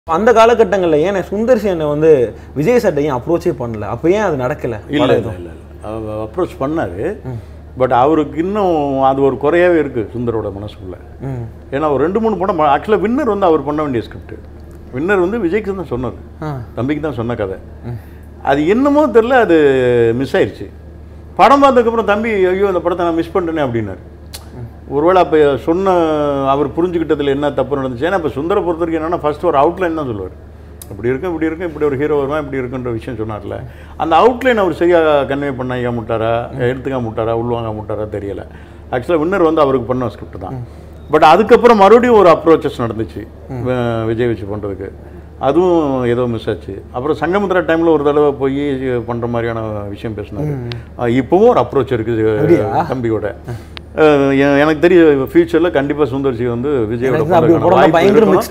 அந்த காலகட்டங்களில் ஏன் சுந்தர் சேனை வந்து விஜய் சார்ட்ட ஏன் அப்ரோச்சே பண்ணல அப்போ ஏன் அது நடக்கல இல்லை இல்லை இல்லை அப்ரோச் பண்ணார் பட் அவருக்கு இன்னும் அது ஒரு குறையாவே இருக்குது சுந்தரோட மனசுக்குள்ள ம் ஏன்னா ஒரு ரெண்டு மூணு படம் ஆக்சுவலாக வின்னர் வந்து அவர் பண்ண வேண்டிய ஸ்கிரிப்ட் வின்னர் வந்து விஜய்க்கு தான் சொன்னது ஆ தம்பிக்கு தான் சொன்ன கதை அது என்னமோ தெரில அது மிஸ் ஆயிடுச்சு படம் பார்த்ததுக்கப்புறம் தம்பி ஐயோ அந்த படத்தை நான் மிஸ் பண்ணிட்டேனே அப்படின்னாரு ஒருவேளை அப்போ சொன்ன அவர் புரிஞ்சுக்கிட்டதுல என்ன தப்பு நடந்துச்சு ஏன்னா இப்போ சுந்தர பொறுத்த வரைக்கும் என்னன்னா ஃபர்ஸ்ட் ஒரு அவுட்லைன் தான் சொல்லுவார் இப்படி இருக்கும் இப்படி இருக்கும் இப்படி ஒரு ஹீரோ வருவான் இப்படி இருக்குன்ற விஷயம் சொன்னார்ல அந்த அவுட்லைன் அவர் சரியாக கன்வே பண்ண முட்டாரா எடுத்துக்க முட்டாரா உள்வாங்க முட்டாரா தெரியல ஆக்சுவலாக வின்னர் வந்து அவருக்கு பண்ண ஸ்கிரிப்ட் தான் பட் அதுக்கப்புறம் மறுபடியும் ஒரு அப்ரோச்சஸ் நடந்துச்சு வி- விஜய் வச்சு பண்ணுறதுக்கு அதுவும் ஏதோ மிஸ் ஆச்சு அப்புறம் சங்கமுத்திர டைமில் ஒரு தடவை போய் பண்ணுற மாதிரியான விஷயம் பேசினாரு அஹ் இப்பவும் ஒரு அப்ரோச் இருக்குது தம்பியோட அஹ் எ- எனக்கு தெரியும் ஃபியூச்சரில் கண்டிப்பாக சுந்தர்சி வந்து விஜயோட எனக்கு அப்படி ஒரு பண்றதுக்கான படம் வாய்ப்பு பயங்கர இருக்கணும்.